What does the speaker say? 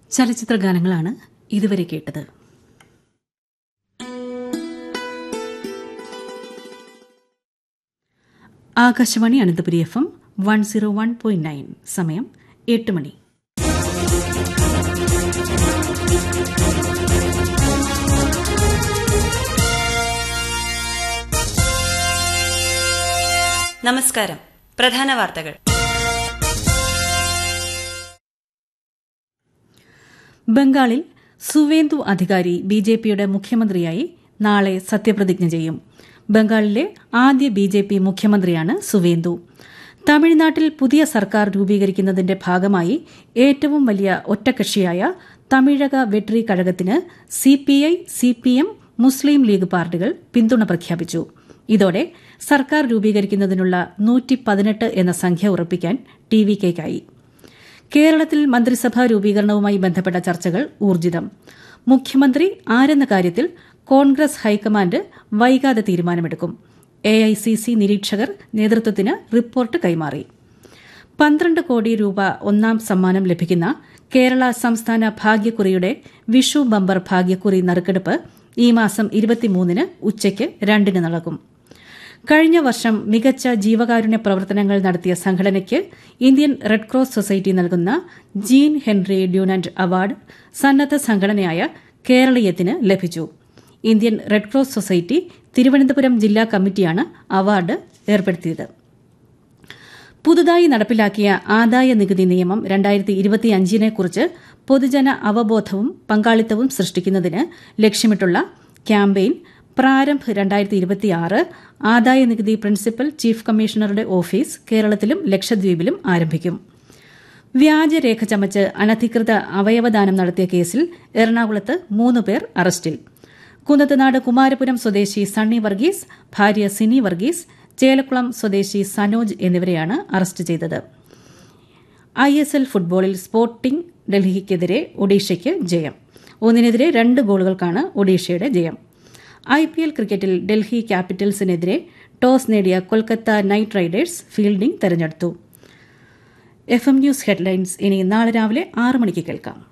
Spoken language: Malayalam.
ചലച്ചിത്ര ഗാനങ്ങളാണ് ഇതുവരെ കേട്ടത് Akashvani Ananthapuri F M one zero one point nine സമയം എട്ട് മണി നമസ്കാരം പ്രധാന വാർത്തകൾ ബംഗാളിൽ സുവേന്ദു അധികാരി ബി ജെ പിയുടെ മുഖ്യമന്ത്രിയായി നാളെ സത്യപ്രതിജ്ഞ ചെയ്യും ബംഗാളിലെ ആദ്യ ബി ജെ പി മുഖ്യമന്ത്രിയാണ് സുവേന്ദു തമിഴ്നാട്ടിൽ പുതിയ സർക്കാർ രൂപീകരിക്കുന്നതിന്റെ ഭാഗമായി ഏറ്റവും വലിയ ഒറ്റകക്ഷിയായ തമിഴക വെട്രി കഴകത്തിന് സിപിഐ സിപിഎം മുസ്ലിം ലീഗ് പാർട്ടികൾ പിന്തുണ പ്രഖ്യാപിച്ചു ഇതോടെ സർക്കാർ രൂപീകരിക്കുന്നതിനുള്ള നൂറ്റി പതിനെട്ട് എന്ന സംഖ്യ ഉറപ്പിക്കാൻ ടി വി കെയ്ക്കായി കേരളത്തിൽ മന്ത്രിസഭാ രൂപീകരണവുമായി ബന്ധപ്പെട്ട ചർച്ചകൾ ഊർജിതം മുഖ്യമന്ത്രി ആരെന്ന കാര്യത്തിൽ കോൺഗ്രസ് ഹൈക്കമാൻഡ് വൈകാതെ തീരുമാനമെടുക്കും എ ഐ സി സി നിരീക്ഷകർ നേതൃത്വത്തിന് റിപ്പോർട്ട് കൈമാറി പന്ത്രണ്ട് കോടി രൂപ ഒന്നാം സമ്മാനം ലഭിക്കുന്ന കേരള സംസ്ഥാന ഭാഗ്യക്കുറിയുടെ വിഷു ബമ്പർ ഭാഗ്യക്കുറി നറുക്കെടുപ്പ് ഈ മാസം ഇരുപത്തിമൂന്നിന് ഉച്ചയ്ക്ക് രണ്ടിന് നടക്കും കഴിഞ്ഞ വർഷം മികച്ച ജീവകാരുണ്യ പ്രവർത്തനങ്ങൾ നടത്തിയ സംഘടനയ്ക്ക് ഇന്ത്യൻ റെഡ് ക്രോസ് സൊസൈറ്റി നൽകുന്ന ജീൻ ഹെൻറി ഡ്യൂനന്റ് അവാർഡ് സന്നദ്ധ സംഘടനയായ കേരളീയത്തിന് ലഭിച്ചു Indian Red Cross Society Thiruvananthapuram ജില്ലാ കമ്മിറ്റിയാണ് അവാർഡ് ഏർപ്പെടുത്തിയത് പുതുതായി നടപ്പിലാക്കിയ ആദായ നികുതി നിയമം രണ്ടായിരത്തി ഇരുപത്തിയഞ്ചിനെ കുറിച്ച് പൊതുജന അവബോധവും പങ്കാളിത്തവും സൃഷ്ടിക്കുന്നതിന് ലക്ഷ്യമിട്ടുള്ള ക്യാമ്പയിൻ പ്രാരംഭ് രണ്ടായിരത്തി ഇരുപത്തിയാറ് ആദായ നികുതി പ്രിൻസിപ്പൽ ചീഫ് കമ്മീഷണറുടെ ഓഫീസ് കേരളത്തിലും ലക്ഷദ്വീപിലും ആരംഭിക്കും വ്യാജരേഖ ചമച്ച് അനധികൃത അവയവദാനം നടത്തിയ കേസിൽ എറണാകുളത്ത് മൂന്ന് പേർ അറസ്റ്റിൽ കുന്നത്തുനാട് കുമാരപുരം സ്വദേശി സണ്ണി വർഗീസ് ഭാര്യ സിനി വർഗീസ് ചേലക്കുളം സ്വദേശി സനോജ് എന്നിവരെയാണ് അറസ്റ്റ് ചെയ്തത് ഐ എസ് എൽ ഫുട്ബോളിൽ സ്പോർട്ടിംഗ് ഡൽഹിക്കെതിരെ ഒഡീഷയ്ക്ക് ജയം ഒന്നിനെതിരെ രണ്ട് ഗോളുകൾക്കാണ് ഒഡീഷയുടെ ജയം ഐ പി എൽ ക്രിക്കറ്റിൽ ഡൽഹി ക്യാപിറ്റൽസിനെതിരെ ടോസ് നേടിയ കൊൽക്കത്ത നൈറ്റ് റൈഡേഴ്സ് ഫീൽഡിംഗ് തെരഞ്ഞെടുത്തു എഫ് എം ന്യൂസ് ഹെഡ്ലൈൻസ് ഇനി നാളെ രാവിലെ ആറ് മണിക്ക് കേൾക്കാം